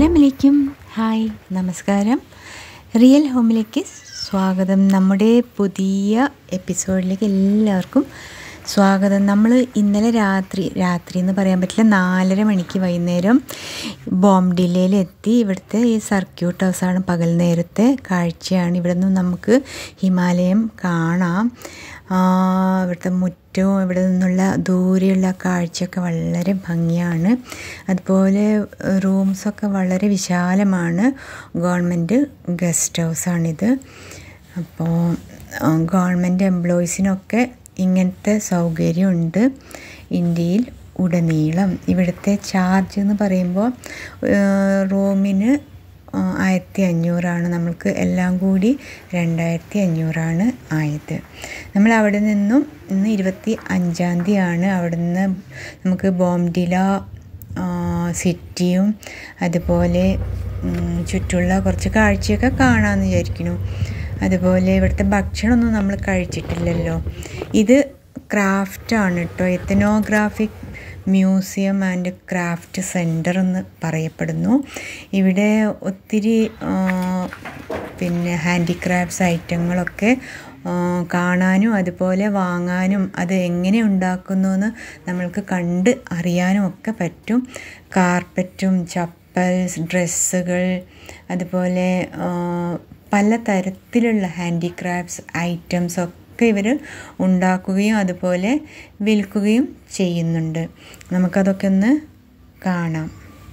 അസ്സലാമലൈക്കും ഹായ് നമസ്കാരം റിയൽ ഹോമിലേക്ക് സ്വാഗതം നമ്മുടെ പുതിയ എപ്പിസോഡിലേക്ക് എല്ലാവർക്കും സ്വാഗതം നമ്മൾ ഇന്നലെ രാത്രി രാത്രി എന്ന് പറയാൻ പറ്റില്ല നാലര മണിക്ക് വൈകുന്നേരം ബോംഡില്ലയിൽ എത്തി ഇവിടുത്തെ ഈ സർക്യൂട്ട് ഹൗസാണ് പകൽ നേരത്തെ കാഴ്ചയാണ് ഇവിടെ നിന്ന് നമുക്ക് ഹിമാലയം കാണാം ആ, ഇവിടുത്തെ മുറ്റവും ഇവിടെ നിന്നുള്ള ദൂരെയുള്ള കാഴ്ചയൊക്കെ വളരെ ഭംഗിയാണ് അതുപോലെ റൂംസൊക്കെ വളരെ വിശാലമാണ് ഗവൺമെൻറ് ഗസ്റ്റ് ഹൗസാണിത് അപ്പോൾ ഗവൺമെൻറ് എംപ്ലോയീസിനൊക്കെ ഇങ്ങനത്തെ സൗകര്യമുണ്ട് ഇന്ത്യയിൽ ഉടനീളം ഇവിടുത്തെ ചാർജ് എന്ന് പറയുമ്പോൾ റൂമിന് ആയിരത്തി അഞ്ഞൂറാണ് നമ്മൾക്ക് എല്ലാം കൂടി രണ്ടായിരത്തി അഞ്ഞൂറാണ് ആയത് നമ്മൾ അവിടെ നിന്നും ഇന്ന് ഇരുപത്തി അഞ്ചാം തീയതിയാണ് അവിടെ നിന്ന് നമുക്ക് ബോംഡില സിറ്റിയും അതുപോലെ ഉം, ചുറ്റുള്ള കുറച്ച് കാഴ്ചയൊക്കെ കാണാമെന്ന് വിചാരിക്കുന്നു അതുപോലെ ഇവിടുത്തെ ഭക്ഷണമൊന്നും നമ്മൾ കഴിച്ചിട്ടില്ലല്ലോ ഇത് ക്രാഫ്റ്റാണ് കേട്ടോ ethnographic museum and craft centre എന്ന് പറയപ്പെടുന്നു ഇവിടെ ഒത്തിരി ആ, പിന്നെ ഹാൻഡിക്രാഫ്റ്റ്സ് ഐറ്റങ്ങളൊക്കെ ആ, കാണാനും അതുപോലെ വാങ്ങാനും അത് എങ്ങനെ ഉണ്ടാക്കുന്നു എന്ന് നമ്മൾക്ക് കണ്ട് അറിയാനും ഒക്കെ പറ്റും കാർപ്പറ്റും ചപ്പൽസ് ഡ്രസ്സുകൾ അതുപോലെ ആ, പല തരത്തിലുള്ള ഹാൻഡിക്രാഫ്റ്റ്സ് ഐറ്റംസ് ഒക്കെ ഇവർ ഉണ്ടാക്കുകയും അതുപോലെ വിൽക്കുകയും ചെയ്യുന്നുണ്ട് നമുക്കതൊക്കെ ഒന്ന് കാണാം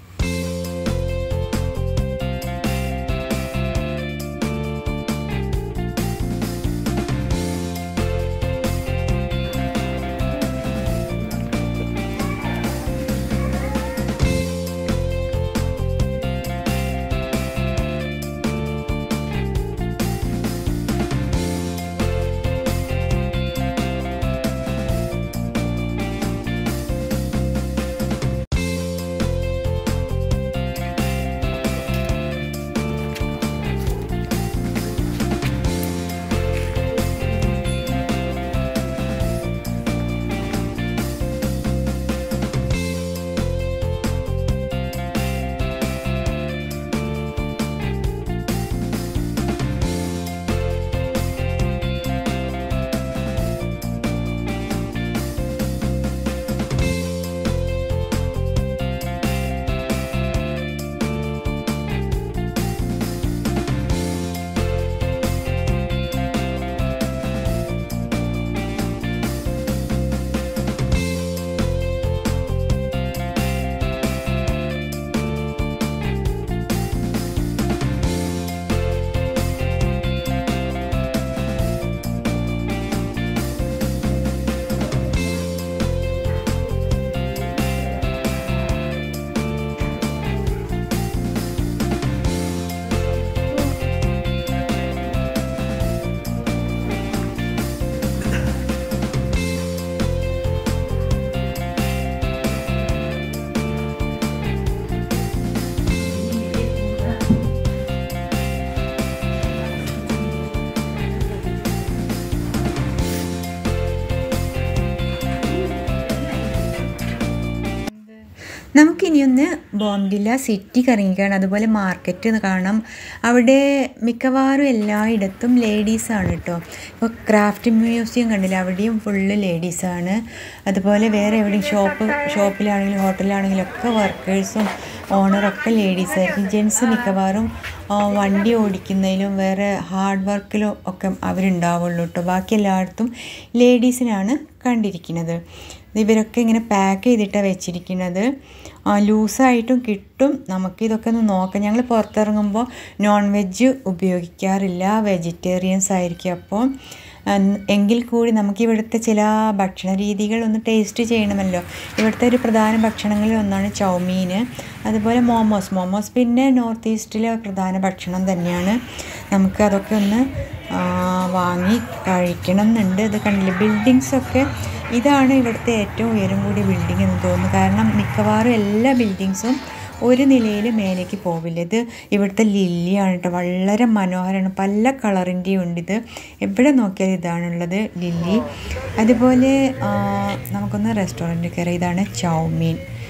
നമുക്കിനിയൊന്ന് ബോംഡില്ല സിറ്റി കറങ്ങിക്കാണ് അതുപോലെ മാർക്കറ്റ് ഒന്ന് കാണാം അവിടെ മിക്കവാറും എല്ലായിടത്തും ലേഡീസാണ് കേട്ടോ ഇപ്പോൾ ക്രാഫ്റ്റ് മ്യൂസിയം കണ്ടില്ല അവിടെയും ഫുള്ള് ലേഡീസാണ് അതുപോലെ വേറെ എവിടെയും ഷോപ്പ് ഷോപ്പിലാണെങ്കിലും ഹോട്ടലിലാണെങ്കിലും ഒക്കെ വർക്കേഴ്സും ഓണറൊക്കെ ലേഡീസായിരിക്കും ജെൻസ് മിക്കവാറും ആ, വണ്ടി ഓടിക്കുന്നതിലും വേറെ ഹാർഡ് വർക്കിലും ഒക്കെ അവരുണ്ടാവുള്ളൂ കേട്ടോ ബാക്കി എല്ലായിടത്തും ലേഡീസിനാണ് കണ്ടിരിക്കുന്നത് ഇവരൊക്കെ ഇങ്ങനെ പാക്ക് ചെയ്തിട്ടാണ് വെച്ചിരിക്കുന്നത് ആ, ലൂസായിട്ടും കിട്ടും നമുക്കിതൊക്കെ ഒന്ന് നോക്കാം ഞങ്ങൾ പുറത്തിറങ്ങുമ്പോൾ നോൺ വെജ് ഉപയോഗിക്കാറില്ല വെജിറ്റേറിയൻസ് ആയിരിക്കും അപ്പോൾ അൻ- എങ്കിൽ കൂടി നമുക്ക് ഇവിടുത്തെ ചില ഭക്ഷണ രീതികൾ ഒന്ന് ടേസ്റ്റ് ചെയ്യണമല്ലോ ഇവിടുത്തെ ഒരു പ്രധാന ഭക്ഷണങ്ങളിൽ ഒന്നാണ് ചൗമീൻ അതുപോലെ മോമോസ് മോമോസ് പിന്നെ നോർത്ത് ഈസ്റ്റിലെ പ്രധാന ഭക്ഷണം തന്നെയാണ് നമുക്ക് അതൊക്കെ ഒന്ന് ആ, വാങ്ങി കഴിക്കണം എന്നുണ്ട് ഇത് കണ്ടില്ലേ ബിൽഡിങ്സൊക്കെ ഇതാണ് ഇവിടുത്തെ ഏറ്റവും ഉയരം കൂടിയ ബിൽഡിംഗ് എന്ന് തോന്നുന്നു കാരണം മിക്കവാറും എല്ലാ ബിൽഡിങ്സും ഒരു നിലയിൽ മേലേക്ക് പോവില്ല ഇത് ഇവിടുത്തെ ലില്ലിയാണ് കേട്ടോ വളരെ മനോഹരമാണ് പല കളറിൻ്റെയും ഉണ്ട് ഇത് എവിടെ നോക്കിയാലും ഇതാണുള്ളത് ലില്ലി അതുപോലെ ആ, നമുക്കൊന്ന് റെസ്റ്റോറൻറ്റ് കയറി ഇതാണ് ചൗമീൻ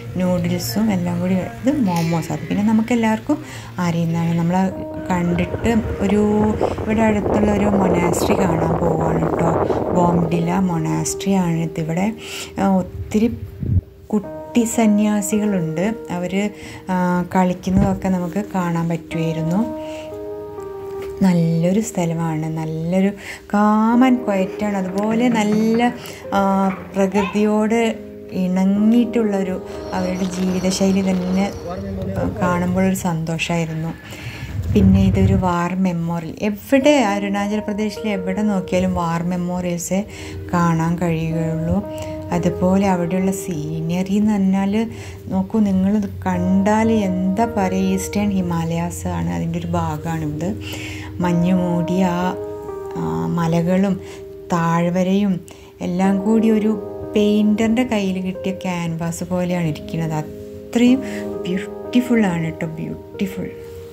നൂഡിൽസും എല്ലാം കൂടി ഇത് മോമോസ് അത് പിന്നെ നമുക്ക് എല്ലാവർക്കും അറിയുന്നതാണ് നമ്മൾ കണ്ടിട്ട് ഒരു ഇവിടെ അടുത്തുള്ള ഒരു മൊനാസ്ട്രി കാണാൻ പോവുകയാണ് കേട്ടോ ബോംഡില മൊനാസ്ട്രി ആണ് ഇതിവിടെ ആ, ഒത്തിരി കുട്ടി സന്യാസികളുണ്ട് അവർ കളിക്കുന്നതൊക്കെ നമുക്ക് കാണാൻ പറ്റുമായിരുന്നു നല്ലൊരു സ്ഥലമാണ് നല്ലൊരു കാം ആൻഡ് ക്വയറ്റാണ് അതുപോലെ നല്ല ആ, പ്രകൃതിയോട് ഇണങ്ങിയിട്ടുള്ളൊരു അവരുടെ ജീവിതശൈലി തന്നെ ആ, കാണുമ്പോഴൊരു സന്തോഷമായിരുന്നു പിന്നെ ഇതൊരു വാർ മെമ്മോറിയൽ എവിടെ അരുണാചൽ പ്രദേശിൽ എവിടെ നോക്കിയാലും വാർ മെമ്മോറിയൽസേ കാണാൻ കഴിയുകയുള്ളൂ അതുപോലെ അവിടെയുള്ള സീനറി എന്ന് പറഞ്ഞാൽ നോക്കൂ നിങ്ങൾ കണ്ടാൽ എന്താ പറയുക ഈസ്റ്റേൺ ഹിമാലയാസ് ആണ് അതിൻ്റെ ഒരു ഭാഗമാണ് ഇത് മഞ്ഞ് മൂടിയ ആ ആ, മലകളും താഴ്വരയും എല്ലാം കൂടി ഒരു പെയിൻറ്ററിൻ്റെ കയ്യിൽ കിട്ടിയ ക്യാൻവാസ് പോലെയാണ് ഇരിക്കുന്നത് അത്രയും ബ്യൂട്ടിഫുൾ ആണ് കേട്ടോ ബ്യൂട്ടിഫുൾ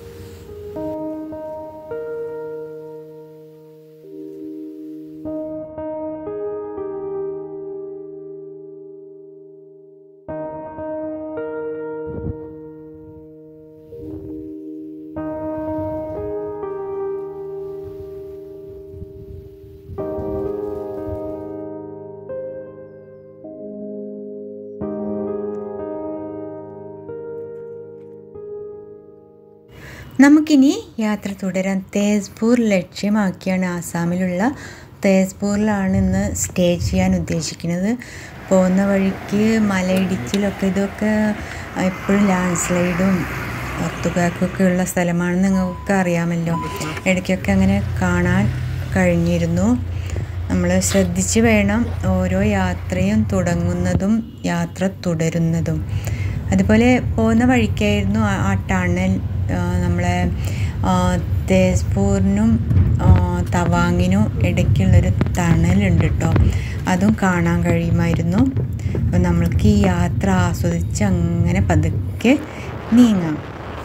നമുക്കിനി യാത്ര തുടരാം തേസ്പൂർ ലക്ഷ്യമാക്കിയാണ് ആസാമിലുള്ള തേസ്പൂരിലാണ് ഇന്ന് സ്റ്റേ ചെയ്യാൻ ഉദ്ദേശിക്കുന്നത് പോകുന്ന വഴിക്ക് മലയിടിച്ചിലൊക്കെ ഇതൊക്കെ എപ്പോഴും ലാൻഡ് സ്ലൈഡും ഒത്തുകാക്കൊക്കെ ഉള്ള സ്ഥലമാണെന്ന് നിങ്ങൾക്ക് അറിയാമല്ലോ ഇടയ്ക്കൊക്കെ അങ്ങനെ കാണാൻ കഴിഞ്ഞിരുന്നു നമ്മൾ ശ്രദ്ധിച്ച് വേണം ഓരോ യാത്രയും തുടങ്ങുന്നതും യാത്ര തുടരുന്നതും അതുപോലെ പോകുന്ന വഴിക്കായിരുന്നു ആ- ആ ടണൽ ആ, നമ്മളെ ആ, തേസ്പൂരിനും ആ, തവാങ്ങിനും ഇടയ്ക്കുള്ളൊരു ടണലുണ്ട് കേട്ടോ അതും കാണാൻ കഴിയുമായിരുന്നു അപ്പോൾ നമ്മൾക്ക് ഈ യാത്ര ആസ്വദിച്ച് അങ്ങനെ പതുക്കെ നീങ്ങാം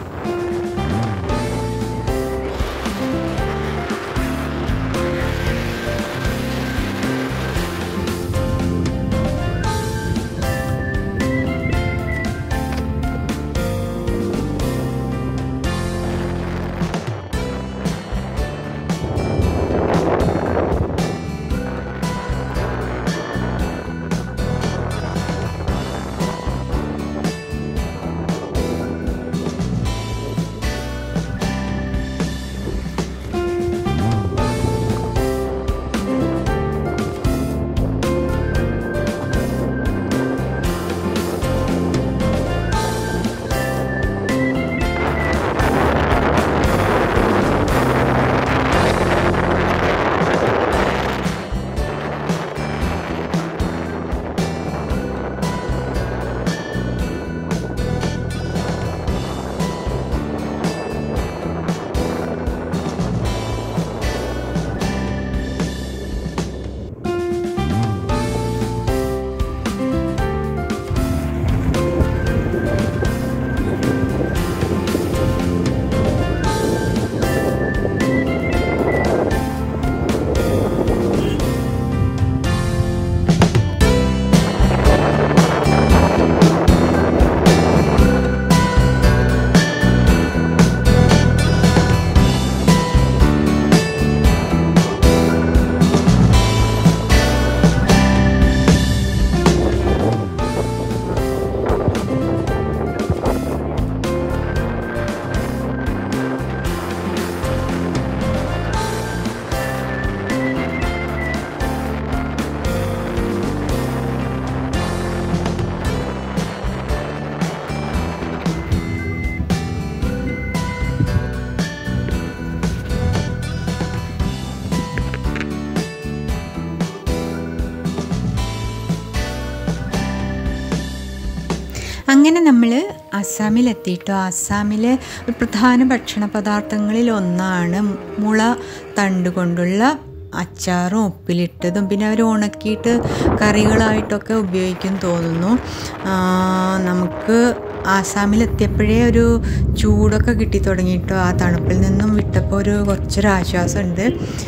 അങ്ങനെ നമ്മൾ അസ്സാമിലെത്തിയിട്ടോ അസ്സാമിലെ ഒരു പ്രധാന ഭക്ഷണ പദാർത്ഥങ്ങളിൽ ഒന്നാണ് മുള തണ്ട് കൊണ്ടുള്ള അച്ചാറും ഉപ്പിലിട്ടതും പിന്നെ അവർ ഉണക്കിയിട്ട് കറികളായിട്ടൊക്കെ ഉപയോഗിക്കും തോന്നുന്നു ആ, നമുക്ക് ആസാമിലെത്തിയപ്പോഴേ ഒരു ചൂടൊക്കെ കിട്ടി തുടങ്ങിയിട്ടോ ആ തണുപ്പിൽ നിന്നും വിട്ടപ്പോൾ ഒരു കുറച്ചൊരു ആശ്വാസമുണ്ട് നല്ല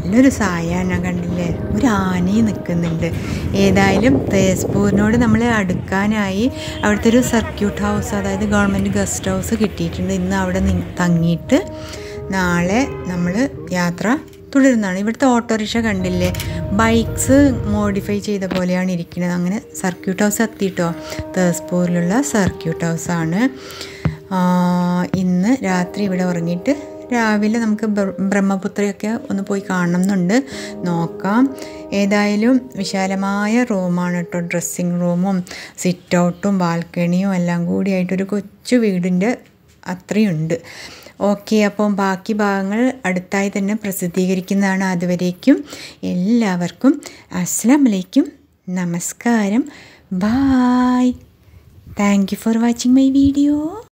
നല്ലൊരു സായാഹ്നം കണ്ടില്ലേ ഒരു ആനയും നിൽക്കുന്നുണ്ട് ഏതായാലും തേസ്പൂരിനോട് നമ്മൾ അടുക്കാനായി അവിടുത്തെ ഒരു സർക്യൂട്ട് ഹൗസ് അതായത് ഗവൺമെൻറ് ഗസ്റ്റ് ഹൗസ് കിട്ടിയിട്ടുണ്ട് ഇന്ന് അവിടെ നി തങ്ങിയിട്ട് നാളെ നമ്മൾ യാത്ര തുടരുന്നതാണ് ഇവിടുത്തെ ഓട്ടോറിക്ഷ കണ്ടില്ലേ ബൈക്സ് മോഡിഫൈ ചെയ്ത പോലെയാണ് ഇരിക്കുന്നത് അങ്ങനെ സർക്യൂട്ട് ഹൗസ് എത്തിയിട്ടോ തേസ്പൂരിലുള്ള സർക്യൂട്ട് ഹൗസാണ് ഇന്ന് രാത്രി ഇവിടെ ഉറങ്ങിയിട്ട് രാവിലെ നമുക്ക് ബ്രഹ്മപുത്രയൊക്കെ ഒന്ന് പോയി കാണണമെന്നുണ്ട് നോക്കാം ഏതായാലും വിശാലമായ റൂമാണ് കേട്ടോ ഡ്രസ്സിങ് റൂമും സിറ്റ് ഔട്ടും ബാൽക്കണിയും എല്ലാം കൂടിയായിട്ടൊരു കൊച്ചു വീടിൻ്റെ അത്രയുണ്ട് ഓക്കെ അപ്പം ബാക്കി ഭാഗങ്ങൾ അടുത്തായി തന്നെ പ്രസിദ്ധീകരിക്കുന്നതാണ് അതുവരേക്കും എല്ലാവർക്കും അസ്സാം വലൈക്കും നമസ്കാരം bye thank you for watching my video